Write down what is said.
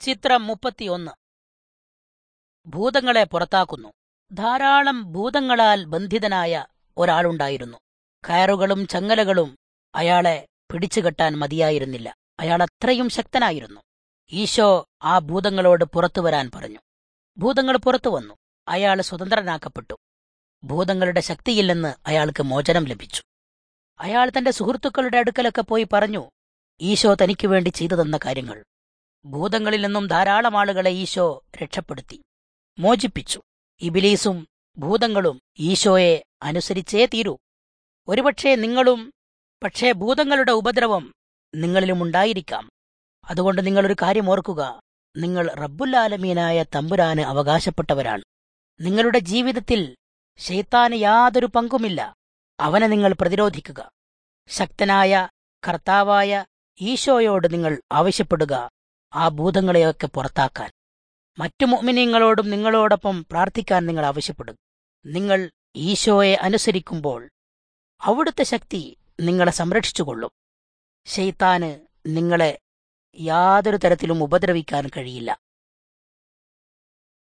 ചിത്രം മുപ്പത്തിയൊന്ന് ഭൂതങ്ങളെ പുറത്താക്കുന്നു ധാരാളം ഭൂതങ്ങളാൽ ബന്ധിതനായ ഒരാളുണ്ടായിരുന്നു കയറുകളും ചങ്ങലകളും അയാളെ പിടിച്ചുകെട്ടാൻ മതിയായിരുന്നില്ല അയാൾ അത്രയും ശക്തനായിരുന്നു ഈശോ ആ ഭൂതങ്ങളോട് പുറത്തു വരാൻ പറഞ്ഞു ഭൂതങ്ങൾ പുറത്തു വന്നു അയാൾ സ്വതന്ത്രനാക്കപ്പെട്ടു ഭൂതങ്ങളുടെ ശക്തിയിൽ നിന്ന് അയാൾക്ക് മോചനം ലഭിച്ചു അയാൾ തന്റെ സുഹൃത്തുക്കളുടെ അടുക്കലൊക്കെ പോയി പറഞ്ഞു ഈശോ തനിക്ക് വേണ്ടി ചെയ്തു തന്ന കാര്യങ്ങൾ ഭൂതങ്ങളിൽ നിന്നും ധാരാളം ആളുകളെ ഈശോ രക്ഷപ്പെടുത്തി മോചിപ്പിച്ചു ഇബിലീസും ഭൂതങ്ങളും ഈശോയെ അനുസരിച്ചേ തീരൂ ഒരുപക്ഷെ നിങ്ങളും പക്ഷേ ഭൂതങ്ങളുടെ ഉപദ്രവം നിങ്ങളിലും ഉണ്ടായിരിക്കാം അതുകൊണ്ട് നിങ്ങളൊരു കാര്യം ഓർക്കുക നിങ്ങൾ റബ്ബുല്ലാലമീനായ തമ്പുരാന് അവകാശപ്പെട്ടവരാണ് നിങ്ങളുടെ ജീവിതത്തിൽ ഷെയ്ത്താന് യാതൊരു പങ്കുമില്ല അവനെ നിങ്ങൾ പ്രതിരോധിക്കുക ശക്തനായ കർത്താവായ ഈശോയോട് നിങ്ങൾ ആവശ്യപ്പെടുക ആ ഭൂതങ്ങളെയൊക്കെ പുറത്താക്കാൻ മറ്റു മുഅ്മിനീങ്ങളോടും നിങ്ങളോടൊപ്പം പ്രാർത്ഥിക്കാൻ നിങ്ങൾ ആവശ്യപ്പെടുക നിങ്ങൾ ഈശോയെ അനുസരിക്കുമ്പോൾ അവിടുത്തെ ശക്തി നിങ്ങളെ സംരക്ഷിച്ചുകൊള്ളും ഷെയ്ത്താന് നിങ്ങളെ യാതൊരു തരത്തിലും ഉപദ്രവിക്കാൻ കഴിയില്ല